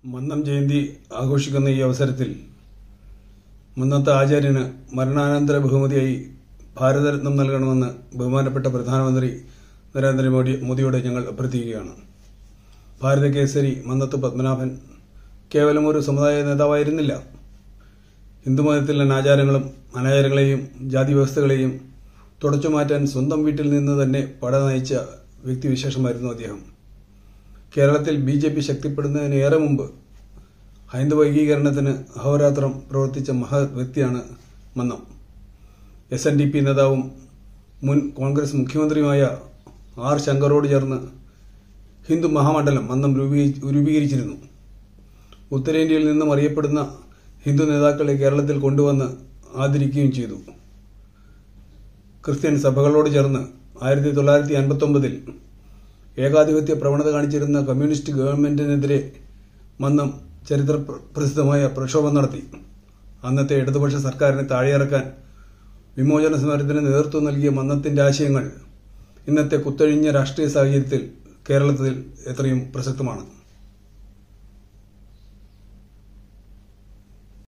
മന്നം ജയന്തി ആഘോഷിക്കുന്ന ഈ അവസരത്തിൽ മന്നത്തെ ആചാര്യന് മരണാനന്തര ബഹുമതിയായി ഭാരതരത്നം നൽകണമെന്ന് ബഹുമാനപ്പെട്ട പ്രധാനമന്ത്രി നരേന്ദ്രമോദി മോദിയോട് ഞങ്ങൾ അഭ്യർത്ഥിക്കുകയാണ് ഭാരത കേസരി മന്നത്ത് പത്മനാഭൻ കേവലം ഒരു സമുദായ നേതാവായിരുന്നില്ല ഹിന്ദുമതത്തിലെ അനാചാരങ്ങളും അനാചാരങ്ങളെയും ജാതി വ്യവസ്ഥകളെയും തുടച്ചു മാറ്റാൻ സ്വന്തം വീട്ടിൽ നിന്ന് തന്നെ പട നയിച്ച വ്യക്തിവിശേഷമായിരുന്നു അദ്ദേഹം കേരളത്തിൽ ബി ജെ പി ശക്തിപ്പെടുന്നതിന് ഏറെ മുമ്പ് ഹൈന്ദവ ഏകീകരണത്തിന് അഹോരാത്രം പ്രവർത്തിച്ച മഹത് വ്യക്തിയാണ് Mannam S N D P നേതാവും മുൻ കോൺഗ്രസ് മുഖ്യമന്ത്രിയുമായ ആർ ശങ്കറോട് ചേർന്ന് ഹിന്ദു മഹാമണ്ഡലം മന്നം രൂപീ- രൂപീകരിച്ചിരുന്നു ഉത്തരേന്ത്യയിൽ നിന്നും അറിയപ്പെടുന്ന ഹിന്ദു നേതാക്കളെ കേരളത്തിൽ കൊണ്ടുവന്ന് ആദരിക്കുകയും ചെയ്തു ക്രിസ്ത്യൻ സഭകളോട് ചേർന്ന് ആയിരത്തി തൊള്ളായിരത്തി അൻപത്തി ഒമ്പതിൽ ഏകാധിപത്യ പ്രവണത കാണിച്ചിരുന്ന കമ്മ്യൂണിസ്റ്റ് ഗവൺമെന്റിനെതിരെ മന്നം ചരിത്ര പ്ര- പ്രസിദ്ധമായ പ്രക്ഷോഭം നടത്തി അന്നത്തെ ഇടതുപക്ഷ സർക്കാരിനെ താഴെയിറക്കാൻ വിമോചന സമരത്തിന് നേതൃത്വം നൽകിയ മന്നത്തിന്റെ ആശയങ്ങൾ ഇന്നത്തെ കുത്തഴിഞ്ഞ രാഷ്ട്രീയ സാഹചര്യത്തിൽ കേരളത്തിൽ എത്രയും പ്രസക്തമാണ്